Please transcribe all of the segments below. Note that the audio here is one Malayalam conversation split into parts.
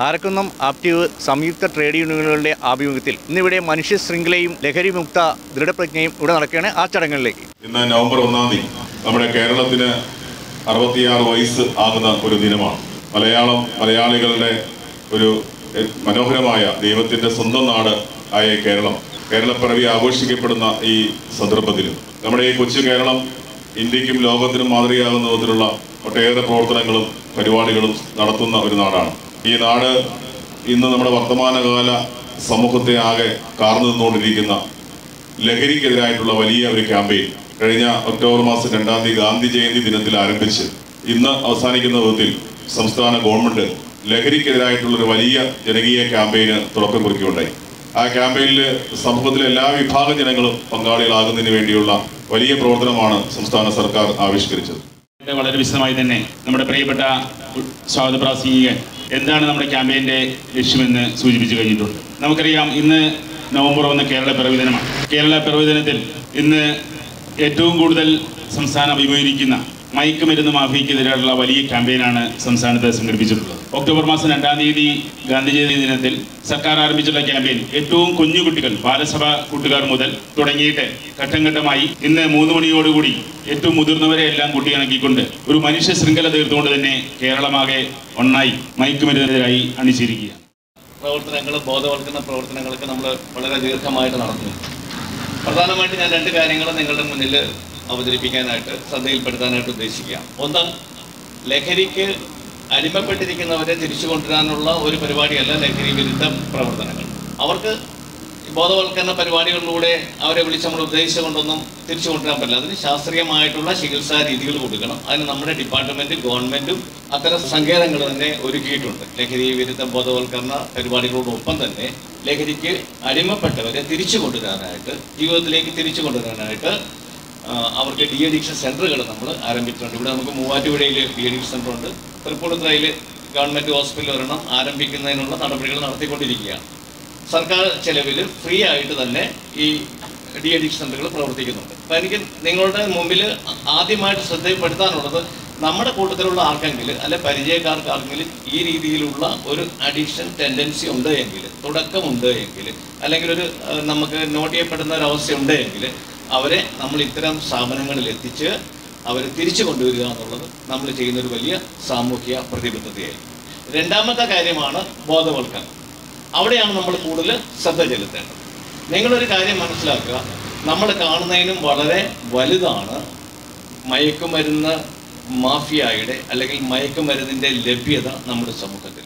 ആരക്കുന്നം ആക്റ്റീവ് സംയുക്ത ട്രേഡ് യൂണിയനുകളുടെ ആഭിമുഖ്യത്തിൽ ഇന്നിവിടെ മനുഷ്യ ശൃംഖലയും ലഹരിമുക്ത ദൃഢപ്രജ്ഞയും ഇവിടെ നടക്കുകയാണ് ആ ചടങ്ങുകളിലേക്ക് ഇന്ന് നവംബർ ഒന്നാം തീയതി നമ്മുടെ കേരളത്തിന് അറുപത്തിയാറ് വയസ്സ് ആകുന്ന ഒരു ദിനമാണ് മലയാളം മലയാളികളുടെ ഒരു എ, മനോഹരമായ ദൈവത്തിന്റെ സ്വന്തം നാട് ആയ ഈ കേരളം കേരളപ്പിറവി ആഘോഷിക്കപ്പെടുന്ന ഈ സന്ദർഭത്തിൽ നമ്മുടെ ഈ കൊച്ചു കേരളം ഇന്ത്യക്കും ലോകത്തിനും മാതൃകയാകുന്ന വിധത്തിലുള്ള ഒട്ടേറെ പ്രവർത്തനങ്ങളും പരിപാടികളും നടത്തുന്ന ഒരു നാടാണ് ഈ നാട് ഇന്ന് നമ്മുടെ വർത്തമാനകാല സമൂഹത്തെ ആകെ കാർന്നു നിന്നുകൊണ്ടിരിക്കുന്ന ലഹരിക്കെതിരായിട്ടുള്ള വലിയ ഒരു ക്യാമ്പയിൻ കഴിഞ്ഞ ഒക്ടോബർ മാസം രണ്ടാം തീയതി ഗാന്ധി ജയന്തി ദിനത്തിൽ ആരംഭിച്ച് ഇന്ന് അവസാനിക്കുന്ന വിധത്തിൽ സംസ്ഥാന ഗവൺമെന്റ് ലഹരിക്കെതിരായിട്ടുള്ള ഒരു വലിയ ജനകീയ ക്യാമ്പയിന് തുടക്കം കുറിക്കുകയുണ്ടായി ആ ക്യാമ്പയിനിൽ സമൂഹത്തിലെ എല്ലാ വിഭാഗം ജനങ്ങളും പങ്കാളികളാകുന്നതിന് വേണ്ടിയുള്ള വലിയ പ്രവർത്തനമാണ് സംസ്ഥാന സർക്കാർ ആവിഷ്കരിച്ചത് വളരെ വിശദമായി തന്നെ നമ്മുടെ പ്രിയപ്പെട്ട സ്വാഗത പ്രാസംഗികൻ എന്താണ് നമ്മുടെ ക്യാമ്പയിൻ്റെ ലക്ഷ്യമെന്ന് സൂചിപ്പിച്ചു കഴിഞ്ഞിട്ടുണ്ട് നമുക്കറിയാം ഇന്ന് നവംബർ ഒന്ന് കേരള പിറവി ദിനമാണ് കേരള പിറവി ദിനത്തിൽ ഇന്ന് ഏറ്റവും കൂടുതൽ സംസ്ഥാനം അഭിമുഖീകരിക്കുന്ന മയക്കുമരുന്ന് മാഫിയക്കെതിരെയുള്ള വലിയ ക്യാമ്പയിനാണ് സംസ്ഥാനത്ത് സംഘടിപ്പിച്ചിട്ടുള്ളത് ഒക്ടോബർ മാസം രണ്ടാം തീയതി ഗാന്ധി ജയന്തി ദിനത്തിൽ സർക്കാർ ആരംഭിച്ചുള്ള ക്യാമ്പയിൻ ഏറ്റവും കുഞ്ഞു കുട്ടികൾ ബാലസഭ കൂട്ടുകാർ മുതൽ തുടങ്ങിയിട്ട് ഘട്ടം ഘട്ടമായി ഇന്ന് മൂന്ന് മണിയോടുകൂടി ഏറ്റവും മുതിർന്നവരെ എല്ലാം കൂട്ടിയിണക്കിക്കൊണ്ട് ഒരു മനുഷ്യ ശൃംഖല തീർത്തുകൊണ്ട് തന്നെ കേരളമാകെ ഒന്നായി മയക്കുമരുന്നിനെതിരായി അണിച്ചിരിക്കുകയാണ് പ്രവർത്തനങ്ങൾ ബോധവൽക്കരണ പ്രവർത്തനങ്ങളൊക്കെ നമ്മൾ വളരെ ദീർഘമായിട്ട് നടത്തുന്നു പ്രധാനമായിട്ട് ഞാൻ രണ്ട് കാര്യങ്ങൾ നിങ്ങളുടെ മുന്നിൽ അവതരിപ്പിക്കാനായിട്ട് ശ്രദ്ധയിൽപ്പെടുത്താനായിട്ട് ഉദ്ദേശിക്കുക ഒന്ന് ലഹരിക്ക് അടിമപ്പെട്ടിരിക്കുന്നവരെ തിരിച്ചു കൊണ്ടുവരാനുള്ള ഒരു പരിപാടിയല്ല ലഹരി വിരുദ്ധ പ്രവർത്തനങ്ങൾ അവർക്ക് ബോധവൽക്കരണ പരിപാടികളിലൂടെ അവരെ വിളിച്ച് നമ്മൾ ഉദ്ദേശിച്ചുകൊണ്ടൊന്നും തിരിച്ചു കൊണ്ടുവരാൻ പറ്റില്ല അതിന് ശാസ്ത്രീയമായിട്ടുള്ള ചികിത്സാ രീതികൾ കൊടുക്കണം അതിന് നമ്മുടെ ഡിപ്പാർട്ട്മെന്റും ഗവൺമെന്റും അത്തരം സങ്കേതങ്ങൾ തന്നെ ഒരുക്കിയിട്ടുണ്ട് ലഹരി വിരുദ്ധ ബോധവൽക്കരണ പരിപാടികളോടൊപ്പം തന്നെ ലഹരിക്ക് അടിമപ്പെട്ടവരെ തിരിച്ചു കൊണ്ടുവരാനായിട്ട് ജീവിതത്തിലേക്ക് തിരിച്ചു കൊണ്ടുവരാനായിട്ട് ആ, അവർക്ക് ഡി അഡിക്ഷൻ സെന്ററുകൾ നമ്മൾ ആരംഭിച്ചിട്ടുണ്ട് ഇവിടെ നമുക്ക് മൂവാറ്റുപുഴയിൽ ഡി അഡിക്ഷൻ സെന്റർ ഉണ്ട് തൃപ്പൂണിത്തുറയിൽ ഗവൺമെന്റ് ഹോസ്പിറ്റൽ ഒരെണ്ണം ആരംഭിക്കുന്നതിനുള്ള നടപടികൾ നടത്തിക്കൊണ്ടിരിക്കുകയാണ് സർക്കാർ ചെലവിൽ ഫ്രീ ആയിട്ട് തന്നെ ഈ ഡി അഡിക്ഷൻ സെന്ററുകൾ പ്രവർത്തിക്കുന്നുണ്ട് അപ്പം എനിക്ക് നിങ്ങളുടെ മുമ്പിൽ ആദ്യമായിട്ട് ശ്രദ്ധപ്പെടുത്താനുള്ളത് നമ്മുടെ കൂട്ടത്തിലുള്ള ആർക്കെങ്കിലും അല്ലെ പരിചയക്കാർക്ക് ആർക്കെങ്കിലും ഈ രീതിയിലുള്ള ഒരു അഡിക്ഷൻ ടെൻഡൻസി ഉണ്ട് എങ്കിൽ തുടക്കമുണ്ട് എങ്കിൽ അല്ലെങ്കിൽ ഒരു ആ, നമുക്ക് നോട്ട് ചെയ്യപ്പെടുന്ന ഒരു അവസ്ഥ ഉണ്ട് എങ്കിൽ അവരെ നമ്മൾ ഇത്തരം സ്ഥാപനങ്ങളിൽ എത്തിച്ച് അവരെ തിരിച്ചു കൊണ്ടുവരിക എന്നുള്ളത് നമ്മൾ ചെയ്യുന്ന ഒരു വലിയ സാമൂഹ്യ പ്രതിബദ്ധതയായിരിക്കും രണ്ടാമത്തെ കാര്യമാണ് ബോധവൽക്കരണം അവിടെയാണ് നമ്മൾ കൂടുതൽ ശ്രദ്ധ ചെലുത്തേണ്ടത് നിങ്ങളൊരു കാര്യം മനസ്സിലാക്കുക നമ്മൾ കാണുന്നതിനും വളരെ വലുതാണ് മയക്കുമരുന്ന് മാഫിയായുടെ അല്ലെങ്കിൽ മയക്കുമരുന്നിൻ്റെ ലഭ്യത നമ്മുടെ സമൂഹത്തിൽ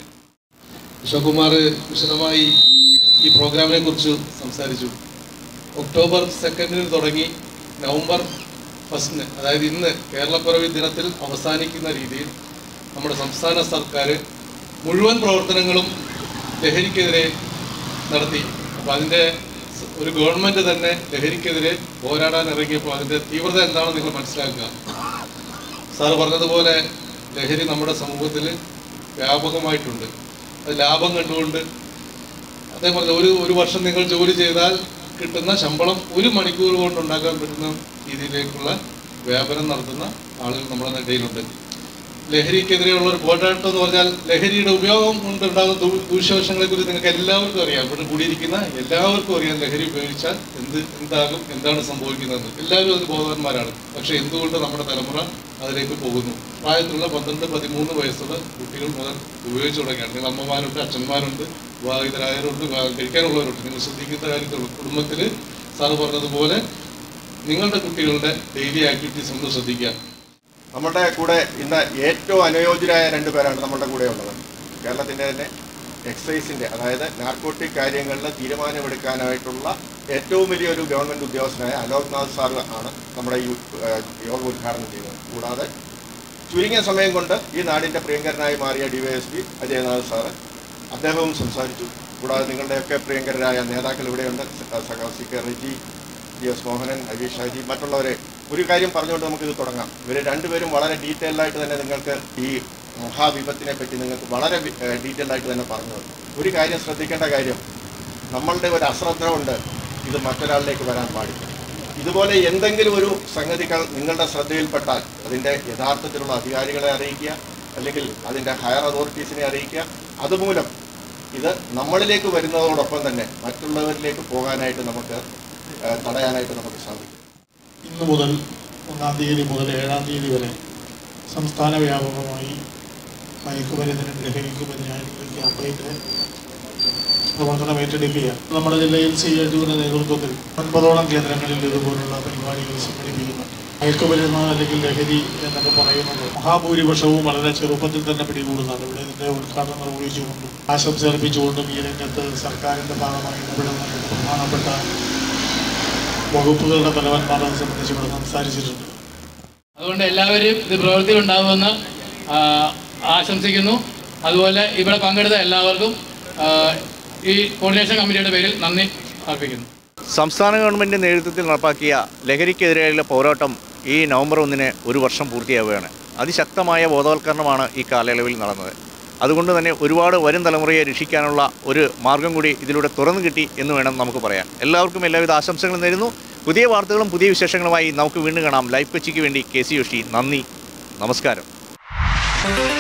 അശോകുമാർ വിശദമായി ഈ പ്രോഗ്രാമിനെ കുറിച്ച് സംസാരിച്ചു ഒക്ടോബർ സെക്കൻഡിന് തുടങ്ങി നവംബർ ഫസ്റ്റിന് അതായത് ഇന്ന് കേരളപ്പിറവി ദിനത്തിൽ അവസാനിക്കുന്ന രീതിയിൽ നമ്മുടെ സംസ്ഥാന സർക്കാർ മുഴുവൻ പ്രവർത്തനങ്ങളും ലഹരിക്കെതിരെ നടത്തി അപ്പോൾ അതിൻ്റെ സ- ഒരു ഗവൺമെൻറ് തന്നെ ലഹരിക്കെതിരെ പോരാടാൻ ഇറങ്ങിയപ്പോൾ അതിൻ്റെ തീവ്രത എന്താണെന്ന് നിങ്ങൾ മനസ്സിലാക്കുക സാറ് പറഞ്ഞതുപോലെ ലഹരി നമ്മുടെ സമൂഹത്തിൽ വ്യാപകമായിട്ടുണ്ട് അത് ലാഭം കണ്ടുകൊണ്ട് അതേപോലെ ഒരു ഒരു വർഷം നിങ്ങൾ ജോലി ചെയ്താൽ കിട്ടുന്ന ശമ്പളം ഒരു മണിക്കൂർ കൊണ്ട് ഉണ്ടാക്കാൻ പറ്റുന്ന രീതിയിലേക്കുള്ള വ്യാപനം നടത്തുന്ന ആളുകൾ നമ്മുടെ ഇടയിലുണ്ട് ലഹരിക്കെതിരെയുള്ള ഒരു പോരാട്ടം എന്ന് പറഞ്ഞാൽ ലഹരിയുടെ ഉപയോഗം കൊണ്ടുണ്ടാകുന്ന ദൂ- ദൂഷ്യവശങ്ങളെ കുറിച്ച് നിങ്ങൾക്ക് എല്ലാവർക്കും അറിയാം ഇവിടെ കൂടിയിരിക്കുന്ന എല്ലാവർക്കും അറിയാം ലഹരി ഉപയോഗിച്ചാൽ എന്ത് എന്താകും എന്താണ് സംഭവിക്കുന്നത് എല്ലാവരും അതിന് ബോധവാന്മാരാണ് പക്ഷെ എന്തുകൊണ്ട് നമ്മുടെ തലമുറ അതിലേക്ക് പോകുന്നു പ്രായത്തിലുള്ള പന്ത്രണ്ട് പതിമൂന്ന് വയസ്സുള്ള കുട്ടികൾ മുതൽ ഉപയോഗിച്ചു തുടങ്ങിയാണ് നിങ്ങൾ അമ്മമാരുണ്ട് അച്ഛന്മാരുണ്ട് വിവാഹിതരായവരുണ്ട് വിവാഹം കഴിക്കാനുള്ളവരുണ്ട് നിങ്ങൾ ശ്രദ്ധിക്കുന്ന കാര്യത്തുള്ളൂ കുടുംബത്തിൽ സാറ് പറഞ്ഞതുപോലെ നിങ്ങളുടെ കുട്ടികളുടെ ഡെയിലി ആക്ടിവിറ്റീസ് ഒന്ന് ശ്രദ്ധിക്കുക നമ്മുടെ കൂടെ ഇന്ന് ഏറ്റവും അനുയോജ്യരായ രണ്ട് പേരാണ് നമ്മുടെ കൂടെ ഉള്ളത് കേരളത്തിൻ്റെ തന്നെ എക്സൈസിൻ്റെ അതായത് നാർക്കോട്ടിക് കാര്യങ്ങളിൽ തീരുമാനമെടുക്കാനായിട്ടുള്ള ഏറ്റവും വലിയൊരു ഗവൺമെൻറ് ഉദ്യോഗസ്ഥനായ അലോക്നാഥ് സാർ ആണ് നമ്മുടെ ഈ ഏഹ്, യോഗം ഉദ്ഘാടനം ചെയ്തത് കൂടാതെ ചുരുങ്ങിയ സമയം കൊണ്ട് ഈ നാടിൻ്റെ പ്രിയങ്കരനായി മാറിയ ഡിവൈഎസ്പി അജയനാഥ് സാറ് അദ്ദേഹവും സംസാരിച്ചു കൂടാതെ നിങ്ങളുടെയൊക്കെ പ്രിയങ്കരായ നേതാക്കൾ ഇവിടെയുണ്ട് സഖാവ് C K Reji G S Mohanan Ajeesh Shaji മറ്റുള്ളവരെ ഒരു കാര്യം പറഞ്ഞുകൊണ്ട് നമുക്കിത് തുടങ്ങാം ഇവർ രണ്ടുപേരും വളരെ ഡീറ്റെയിൽഡ് ആയിട്ട് തന്നെ നിങ്ങൾക്ക് ഈ മഹാവിപത്തിനെ പറ്റി നിങ്ങൾക്ക് വളരെ ഡീറ്റെയിൽഡ് ആയിട്ട് തന്നെ പറഞ്ഞു തന്നു. ഒരു കാര്യം ശ്രദ്ധിക്കേണ്ട കാര്യം നമ്മളുടെ ഒരു അശ്രദ്ധ കൊണ്ട് ഇത് മറ്റൊരാളിലേക്ക് വരാൻ പാടില്ല ഇതുപോലെ എന്തെങ്കിലും ഒരു സംഗതികൾ നിങ്ങളുടെ ശ്രദ്ധയിൽപ്പെട്ടാൽ അതിൻ്റെ യഥാർത്ഥത്തിലുള്ള അധികാരികളെ അറിയിക്കുക അല്ലെങ്കിൽ അതിൻ്റെ ഹയർ അതോറിറ്റീസിനെ അറിയിക്കുക അതുമൂലം ഇത് നമ്മളിലേക്ക് വരുന്നതോടൊപ്പം തന്നെ മറ്റുള്ളവരിലേക്ക് പോകാനായിട്ട് നമുക്ക് ആ, തടയാനായിട്ട് നമുക്ക് സാധിക്കും ഇന്ന് മുതൽ ഒന്നാം തീയതി മുതൽ ഏഴാം തീയതി വരെ സംസ്ഥാന വ്യാപകമായി മയക്കുമരുന്നിനും ലഹരിക്കുമെതിരായിട്ടുള്ള ക്യാമ്പയിൻ്റെ പ്രവർത്തനം ഏറ്റെടുക്കുകയാണ് നമ്മുടെ ജില്ലയിൽ സി എ ടുവിൻ്റെ നേതൃത്വത്തിൽ ഒൻപതോളം കേന്ദ്രങ്ങളിൽ ഇതുപോലുള്ള പരിപാടികൾ സംഘടിപ്പിക്കുന്നുണ്ട് മയക്കുമരുന്ന് അല്ലെങ്കിൽ ലഹരി എന്നൊക്കെ പറയുന്നത് മഹാഭൂരിപക്ഷവും വളരെ ചെറുപ്പത്തിൽ തന്നെ പിടികൂടുന്നതാണ് ഇവിടെ ഇതിൻ്റെ ഉദ്ഘാടനം നിർവഹിച്ചുകൊണ്ടും ആശംസ അർപ്പിച്ചുകൊണ്ടും ഈ രംഗത്ത് സർക്കാരിൻ്റെ ഭാഗമായി ഇടപെടുന്ന പ്രധാനപ്പെട്ട വകുപ്പുകളുടെ തലവന്മാർ അത് സംബന്ധിച്ച് ഇവിടെ സംസാരിച്ചിട്ടുണ്ട് അതുകൊണ്ട് എല്ലാവരും ഇത് പ്രവൃത്തിയിലുണ്ടാകുമെന്ന് ആ, ആശംസിക്കുന്നു അതുപോലെ ഇവിടെ പങ്കെടുത്ത എല്ലാവർക്കും ആ, ഈ കോർഡിനേഷൻ കമ്മിറ്റിയുടെ പേരിൽ നന്ദി അർപ്പിക്കുന്നു സംസ്ഥാന ഗവൺമെൻറ് നേതൃത്വത്തിൽ നടപ്പാക്കിയ ലഹരിക്കെതിരെയുള്ള പോരാട്ടം ഈ നവംബർ ഒന്നിന് ഒരു വർഷം പൂർത്തിയാവുകയാണ് അതിശക്തമായ ബോധവൽക്കരണമാണ് ഈ കാലയളവിൽ നടന്നത് അതുകൊണ്ട് തന്നെ ഒരുപാട് വരും തലമുറയെ രക്ഷിക്കാനുള്ള ഒരു മാർഗം കൂടി ഇതിലൂടെ തുറന്നു കിട്ടി എന്ന് വേണം നമുക്ക് പറയാൻ എല്ലാവർക്കും എല്ലാവിധ ആശംസകളും നേരുന്നു പുതിയ വാർത്തകളും പുതിയ വിശേഷങ്ങളുമായി നമുക്ക് വീണ്ടും കാണാം ലൈഫ് കൊച്ചിക്ക് വേണ്ടി കെ സി യോഷി നന്ദി നമസ്കാരം